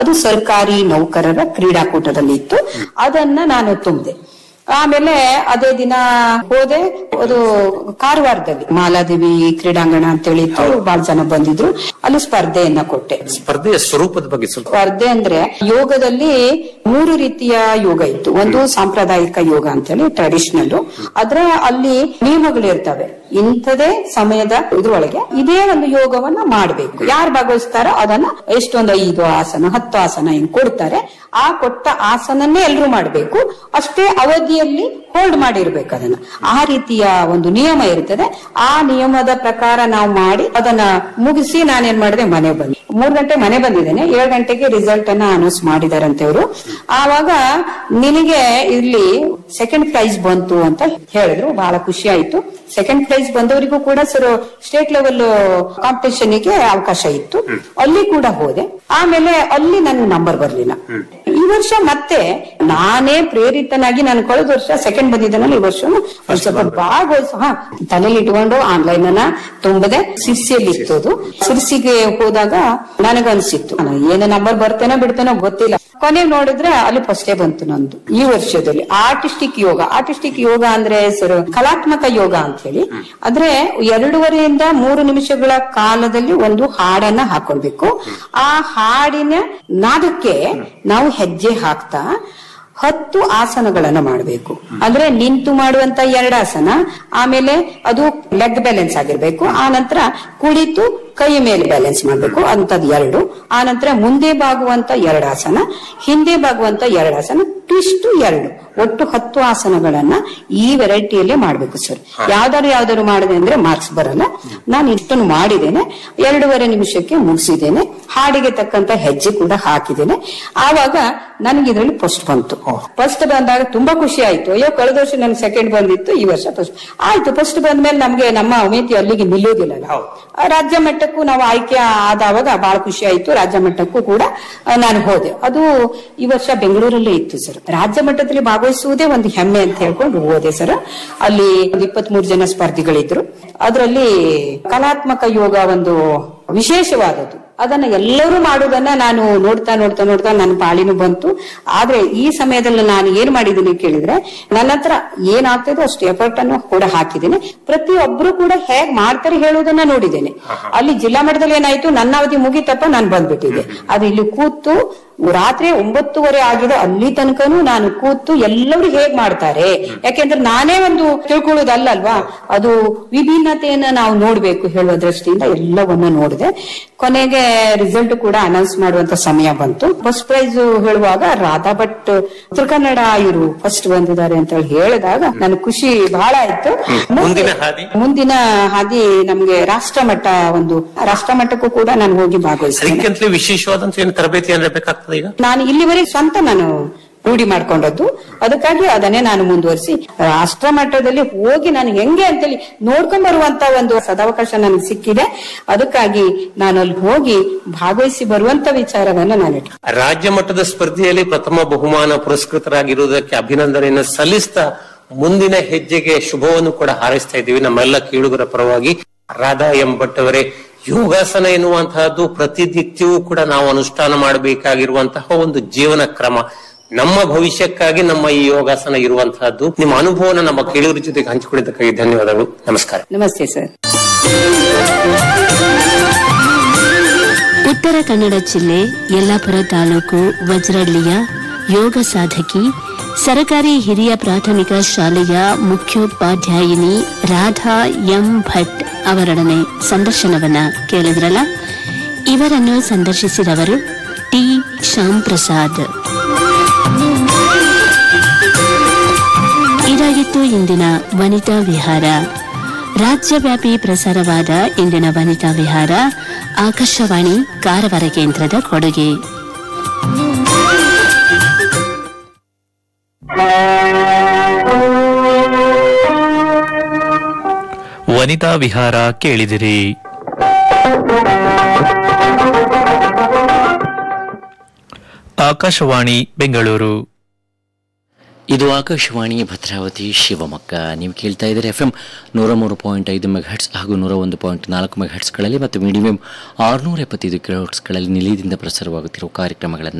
ಅದು ಸರ್ಕಾರಿ ನೌಕರರ ಕ್ರೀಡಾಕೂಟದಲ್ಲಿ ಇತ್ತು ಅದನ್ನ ನಾನು ತುಂಬಿದೆ ಆಮೇಲೆ ಅದೇ ದಿನ ಹೋದೆ ಅದು ಕಾರವಾರದಲ್ಲಿ ಮಾಲಾದೇವಿ ಕ್ರೀಡಾಂಗಣ ಅಂತ ಹೇಳಿ ಇತ್ತು ಬಹಳ ಜನ ಬಂದಿದ್ರು ಅಲ್ಲಿ ಸ್ಪರ್ಧೆಯನ್ನ ಕೊಟ್ಟೆ ಸ್ಪರ್ಧೆಯ ಸ್ವರೂಪದ ಬಗ್ಗೆ ಸ್ವಲ್ಪ ಸ್ಪರ್ಧೆ ಅಂದ್ರೆ ಯೋಗದಲ್ಲಿ ಮೂರು ರೀತಿಯ ಯೋಗ ಇತ್ತು ಒಂದು ಸಾಂಪ್ರದಾಯಿಕ ಯೋಗ ಅಂತ ಹೇಳಿ ಟ್ರೆಡಿಷನಲ್ ಅದ್ರ ಅಲ್ಲಿ ನಿಯಮಗಳು ಇರ್ತವೆ ಇಂಥದೇ ಸಮಯದ ಇದ್ರೊಳಗೆ ಇದೇ ಒಂದು ಯೋಗವನ್ನ ಮಾಡ್ಬೇಕು ಯಾರು ಭಾಗವಹಿಸ್ತಾರೋ ಅದನ್ನ ಎಷ್ಟೊಂದು ಐದು ಆಸನ ಹತ್ತು ಆಸನ ಹಿಂಗ್ ಕೊಡ್ತಾರೆ ಆ ಕೊಟ್ಟ ಆಸನನ್ನೇ ಎಲ್ರು ಮಾಡ್ಬೇಕು ಅಷ್ಟೇ ಅವಧಿಯಲ್ಲಿ ಹೋಲ್ಡ್ ಮಾಡಿರ್ಬೇಕು ಅದನ್ನ ಆ ರೀತಿಯ ಒಂದು ನಿಯಮ ಇರ್ತದೆ ಆ ನಿಯಮದ ಪ್ರಕಾರ ನಾವು ಮಾಡಿ ಅದನ್ನ ಮುಗಿಸಿ ನಾನೇನ್ ಮಾಡಿದೆ ಮನೆ ಬಂದೆ ಮೂರ್ ಗಂಟೆ ಮನೆ ಬಂದಿದ್ದೇನೆ ಏಳು ಗಂಟೆಗೆ ರಿಸಲ್ಟ್ ಅನ್ನ ಅನೌನ್ಸ್ ಮಾಡಿದಾರಂತೆ ಅವರು ಆವಾಗ ನಿನಗೆ ಇಲ್ಲಿ ಸೆಕೆಂಡ್ ಪ್ರೈಸ್ ಬಂತು ಅಂತ ಹೇಳಿದ್ರು ಬಹಳ ಖುಷಿ ಆಯ್ತು ಸೆಕೆಂಡ್ ಪ್ರೈಸ್ ಬಂದವರಿಗೂ ಕೂಡ ಸರ್ ಸ್ಟೇಟ್ ಲೆವೆಲ್ ಕಾಂಪಿಟೇಷನ್ ಗೆ ಅವಕಾಶ ಇತ್ತು ಅಲ್ಲಿ ಕೂಡ ಹೋದೆ ಆಮೇಲೆ ಅಲ್ಲಿ ನನ್ಗೆ ನಂಬರ್ ಬರ್ಲಿಲ್ಲ ಈ ವರ್ಷ ಮತ್ತೆ ನಾನೇ ಪ್ರೇರಿತನಾಗಿ ನಾನು ಕಳೆದ ವರ್ಷ ಸೆಕೆಂಡ್ ಬಂದಿದ್ದಾನಲ್ಲ ಈ ವರ್ಷ ಒಂದ್ ಸ್ವಲ್ಪ ಭಾಗವಹಿಸ ಹಾ ತಲೆಯಲ್ಲಿ ಇಟ್ಕೊಂಡು ಆನ್ಲೈನ್ ಅನ್ನ ತುಂಬದೆ ಸಿರ್ಸಿಯಲ್ಲಿ ಇತ್ತು ಅದು ಸಿರ್ಸಿಗೆ ಹೋದಾಗ ನನಗನ್ಸಿತ್ತು ನಾನು ಏನು ನಂಬರ್ ಬರ್ತೇನೋ ಬಿಡ್ತೇನೋ ಗೊತ್ತಿಲ್ಲ ಕೊನೆಗೆ ನೋಡಿದ್ರೆ ಅಲ್ಲಿ ಫಸ್ಟೇ ಬಂತು ನಂದು ಈ ವರ್ಷದಲ್ಲಿ ಆರ್ಟಿಸ್ಟಿಕ್ ಯೋಗ ಆರ್ಟಿಸ್ಟಿಕ್ ಯೋಗ ಅಂದ್ರೆ ಸರ್ ಕಲಾತ್ಮಕ ಯೋಗ ಅಂತ ಹೇಳಿ ಅಂದ್ರೆ ಎರಡೂವರೆಯಿಂದ ಮೂರು ನಿಮಿಷಗಳ ಕಾಲದಲ್ಲಿ ಒಂದು ಹಾಡನ್ನ ಹಾಕೊಳ್ಬೇಕು ಆ ಹಾಡಿನ ನಾದಕ್ಕೆ ನಾವು ಹೆಜ್ಜೆ ಹಾಕ್ತಾ ಹತ್ತು ಆಸನಗಳನ್ನ ಮಾಡಬೇಕು ಅಂದ್ರೆ ನಿಂತು ಮಾಡುವಂತ ಎರಡು ಆಸನ ಆಮೇಲೆ ಅದು ಲೆಗ್ ಬ್ಯಾಲೆನ್ಸ್ ಆಗಿರ್ಬೇಕು ಆ ನಂತರ ಕುಳಿತು ಕೈ ಮೇಲೆ ಬ್ಯಾಲೆನ್ಸ್ ಮಾಡಬೇಕು ಅಂತದ್ ಎರಡು ಆ ನಂತರ ಮುಂದೆ ಬಾಗುವಂತ ಎರಡು ಆಸನ ಹಿಂದೆ ಬಾಗುವಂತ ಎರಡು ಆಸನ ಟ್ವಿಸ್ಟ್ ಎರಡು ಒಟ್ಟು ಹತ್ತು ಆಸನಗಳನ್ನ ಈ ವೆರೈಟಿಯಲ್ಲೇ ಮಾಡ್ಬೇಕು ಸರ್ ಯಾವ್ದಾರು ಯಾವ್ದಾರು ಮಾಡಿದೆ ಅಂದ್ರೆ ಮಾರ್ಕ್ಸ್ ಬರಲ್ಲ ನಾನು ಇಷ್ಟನ್ನು ಮಾಡಿದ್ದೇನೆ ಎರಡೂವರೆ ನಿಮಿಷಕ್ಕೆ ಮುಗಿಸಿದ್ದೇನೆ ಹಾಡಿಗೆ ತಕ್ಕಂತ ಹೆಜ್ಜೆ ಕೂಡ ಹಾಕಿದ್ದೇನೆ ಆವಾಗ ನನಗೆ ಇದರಲ್ಲಿ ಫಸ್ಟ್ ಬಂತು ಫಸ್ಟ್ ಬಂದಾಗ ತುಂಬಾ ಖುಷಿ ಆಯ್ತು ಅಯ್ಯೋ ಕಳೆದ ವರ್ಷ ನನ್ಗೆ ಸೆಕೆಂಡ್ ಬಂದಿತ್ತು ಈ ವರ್ಷ ಫಸ್ಟ್ ಆಯ್ತು ಫಸ್ಟ್ ಬಂದ್ಮೇಲೆ ನಮ್ಗೆ ನಮ್ಮ ಅಮೇತಿ ಅಲ್ಲಿಗೆ ನಿಲ್ಲುವುದಿಲ್ಲ ಆ ರಾಜ್ಯ ಮಟ್ಟಕ್ಕೂ ನಾವು ಆಯ್ಕೆ ಆದವಾಗ ಬಹಳ ಖುಷಿ ಆಯ್ತು ರಾಜ್ಯ ಮಟ್ಟಕ್ಕೂ ಕೂಡ ಆ, ನಾನು ಹೋದೆ ಅದು ಈ ವರ್ಷ ಬೆಂಗಳೂರಲ್ಲೇ ಇತ್ತು ಸರ್ ರಾಜ್ಯ ಮಟ್ಟದಲ್ಲಿ ಭಾಗವಹಿಸುವುದೇ ಒಂದು ಹೆಮ್ಮೆ ಅಂತ ಹೇಳ್ಕೊಂಡು ಹೋದೆ ಸರ್ ಅಲ್ಲಿ ಒಂದು ಇಪ್ಪತ್ತ್ ಮೂರು ಜನ ಸ್ಪರ್ಧಿಗಳಿದ್ರು ಅದರಲ್ಲಿ ಕಲಾತ್ಮಕ ಯೋಗ ಒಂದು ವಿಶೇಷವಾದದ್ದು ಅದನ್ನ ಎಲ್ಲರೂ ಮಾಡುವುದನ್ನ ನಾನು ನೋಡ್ತಾ ನೋಡ್ತಾ ನೋಡ್ತಾ ನನ್ನ ಪಾಳಿನೂ ಬಂತು ಆದ್ರೆ ಈ ಸಮಯದಲ್ಲಿ ನಾನು ಏನ್ ಮಾಡಿದ್ದೀನಿ ಕೇಳಿದ್ರೆ ನನ್ನ ಹತ್ರ ಏನಾಗ್ತದೋ ಅಷ್ಟು ಎಫರ್ಟ್ ಅನ್ನು ಕೂಡ ಹಾಕಿದ್ದೀನಿ ಪ್ರತಿಯೊಬ್ರು ಕೂಡ ಹೇಗ್ ಮಾಡ್ತಾರೆ ಹೇಳುವುದನ್ನ ನೋಡಿದ್ದೇನೆ ಅಲ್ಲಿ ಜಿಲ್ಲಾ ಮಟ್ಟದಲ್ಲಿ ಏನಾಯ್ತು ನನ್ನ ಅವಧಿ ಮುಗಿತಪ್ಪ ನಾನು ಬಂದ್ಬಿಟ್ಟಿದ್ದೆ ಅದು ಇಲ್ಲಿ ಕೂತು ರಾತ್ರಿ ಒಂಬತ್ತುವರೆ ಆಗಿದೆ ಅಲ್ಲಿ ತನಕನೂ ನಾನು ಕೂತು ಎಲ್ಲರೂ ಹೇಗ್ ಮಾಡ್ತಾರೆ ಯಾಕೆಂದ್ರೆ ನಾನೇ ಒಂದು ತಿಳ್ಕೊಳ್ಳೋದಲ್ಲಲ್ವಾ ಅದು ವಿಭಿನ್ನತೆಯನ್ನ ನಾವು ನೋಡ್ಬೇಕು ಹೇಳುವ ದೃಷ್ಟಿಯಿಂದ ಎಲ್ಲವನ್ನ ನೋಡಿದೆ ಕೊನೆಗೆ ರಿಸಲ್ಟ್ ಕೂಡ ಅನೌನ್ಸ್ ಮಾಡುವಂತ ಸಮಯ ಬಂತು ಫಸ್ಟ್ ಪ್ರೈಸ್ ಹೇಳುವಾಗ ರಾಧಾ ಭಟ್ ಉತ್ತರ ಕನ್ನಡ ಇವರು ಫಸ್ಟ್ ಬಂದಿದ್ದಾರೆ ಅಂತ ಹೇಳಿ ಹೇಳಿದಾಗ ನನ್ ಖುಷಿ ಬಹಳ ಆಯ್ತು ಮುಂದಿನ ಹಾದಿ ಮುಂದಿನ ಹಾದಿ ನಮ್ಗೆ ರಾಷ್ಟ್ರ ಮಟ್ಟ ಒಂದು ರಾಷ್ಟ್ರ ಮಟ್ಟಕ್ಕೂ ಕೂಡ ನಾನು ಹೋಗಿ ಭಾಗವಹಿಸ್ತೇನೆ ಅದಕ್ಕಿಂತಲೂ ವಿಶೇಷವಾದಂತ ಏನು ತರಬೇತಿ ಅಂದ್ರೆ ಬೇಕಾಗ್ತದೆ ಈಗ ನಾನು ಇಲ್ಲಿವರೆಗೆ ಸ್ವಂತ ನಾನು ರೂಢಿ ಮಾಡ್ಕೊಂಡದ್ದು ಅದಕ್ಕಾಗಿ ಅದನ್ನೇ ನಾನು ಮುಂದುವರಿಸಿ ರಾಷ್ಟ್ರ ಮಟ್ಟದಲ್ಲಿ ಹೋಗಿ ನಾನು ಹೆಂಗೆ ಅಂತೇಳಿ ನೋಡ್ಕೊಂಡ್ ಬರುವಂತ ಒಂದು ಸದಾವಕಾಶ ನನಗೆ ಸಿಕ್ಕಿದೆ ಅದಕ್ಕಾಗಿ ನಾನು ಅಲ್ಲಿ ಹೋಗಿ ಭಾಗವಹಿಸಿ ಬರುವಂತ ವಿಚಾರವನ್ನ ನಾನು ಇಟ್ಕೊಂಡೆ. ರಾಜ್ಯ ಮಟ್ಟದ ಸ್ಪರ್ಧೆಯಲ್ಲಿ ಪ್ರಥಮ ಬಹುಮಾನ ಪುರಸ್ಕೃತರಾಗಿರುವುದಕ್ಕೆ ಅಭಿನಂದನೆಯನ್ನು ಸಲ್ಲಿಸ್ತಾ ಮುಂದಿನ ಹೆಜ್ಜೆಗೆ ಶುಭವನ್ನು ಕೂಡ ಹಾರೈಸ್ತಾ ಇದ್ದೀವಿ ನಮ್ಮೆಲ್ಲ ಕೇಳುಗರ ಪರವಾಗಿ ರಾಧಾ ಎಂ ಭಟ್ ಅವರೇ ಯೋಗಾಸನ ಎನ್ನುವಂತಹದ್ದು ಪ್ರತಿನಿತ್ಯವೂ ಕೂಡ ನಾವು ಅನುಷ್ಠಾನ ಮಾಡಬೇಕಾಗಿರುವಂತಹ ಒಂದು ಜೀವನ ಕ್ರಮ ನಮ್ಮ ಭವಿಷ್ಯಕ್ಕಾಗಿ ನಮ್ಮ ಈ ಯೋಗಾಸನ ಇರುವಂತಹದ್ದು ನಿಮ್ಮ ಅನುಭವನ ನಮ್ಮ ಕೇಳುಗರ ಜೊತೆಗೆ ಹಂಚಿಕೊಂಡಿದ್ದಕ್ಕಾಗಿ ಧನ್ಯವಾದಗಳು ನಮಸ್ಕಾರ ನಮಸ್ತೆ ಸರ್ ಉತ್ತರ ಕನ್ನಡ ಜಿಲ್ಲೆ ಯಲ್ಲಾಪುರ ತಾಲೂಕು ವಜ್ರಳ್ಳಿಯ ಯೋಗ ಸಾಧಕಿ ಸರಕಾರಿ ಹಿರಿಯ ಪ್ರಾಥಮಿಕ ಶಾಲೆಯ ಮುಖ್ಯೋಪಾಧ್ಯಾಯಿನಿ ರಾಧಾ ಎಂ ಭಟ್ ಅವರೊಡನೆ ಸಂದರ್ಶನವನ್ನ ಕೇಳಿದ್ರಲ್ಲ ಇವರನ್ನು ಸಂದರ್ಶಿಸಿದವರು ಟಿ ಶ್ಯಾಮ್ ಪ್ರಸಾದ್ ಇದಾಗಿತ್ತು ಇಂದಿನ ವನಿತಾ ವಿಹಾರ ರಾಜ್ಯವ್ಯಾಪಿ ಪ್ರಸಾರವಾದ ಇಂದಿನ ವನಿತಾ ವಿಹಾರ ಆಕಾಶವಾಣಿ ಕಾರವಾರ ಕೇಂದ್ರದ ಕೊಡುಗೆ ವನಿತಾ ವಿಹಾರ ಕೇಳಿದಿರಿ ಆಕಾಶವಾಣಿ ಬೆಂಗಳೂರು ಇದು ಆಕಾಶವಾಣಿ ಭದ್ರಾವತಿ ಶಿವಮೊಗ್ಗ ನೀವು ಕೇಳ್ತಾ ಇದ್ದೀರಿ ಎಫ್ ಎಂ ನೂರ ಮೂರು ಪಾಯಿಂಟ್ ಐದು ಮೆಗಾಹೆಟ್ಸ್ ಹಾಗೂ ನೂರ ಒಂದು ಪಾಯಿಂಟ್ ನಾಲ್ಕು ಮೆಗಾಹೆಟ್ಸ್ಗಳಲ್ಲಿ ಮತ್ತು ಮೀಡಿಯಂ ಆರುನೂರ ಎಪ್ಪತ್ತೈದು ಕಿಲೋಹೆಟ್ಸ್ಗಳಲ್ಲಿ ನಿಲಯದಿಂದ ಪ್ರಸಾರವಾಗುತ್ತಿರುವ ಕಾರ್ಯಕ್ರಮಗಳನ್ನು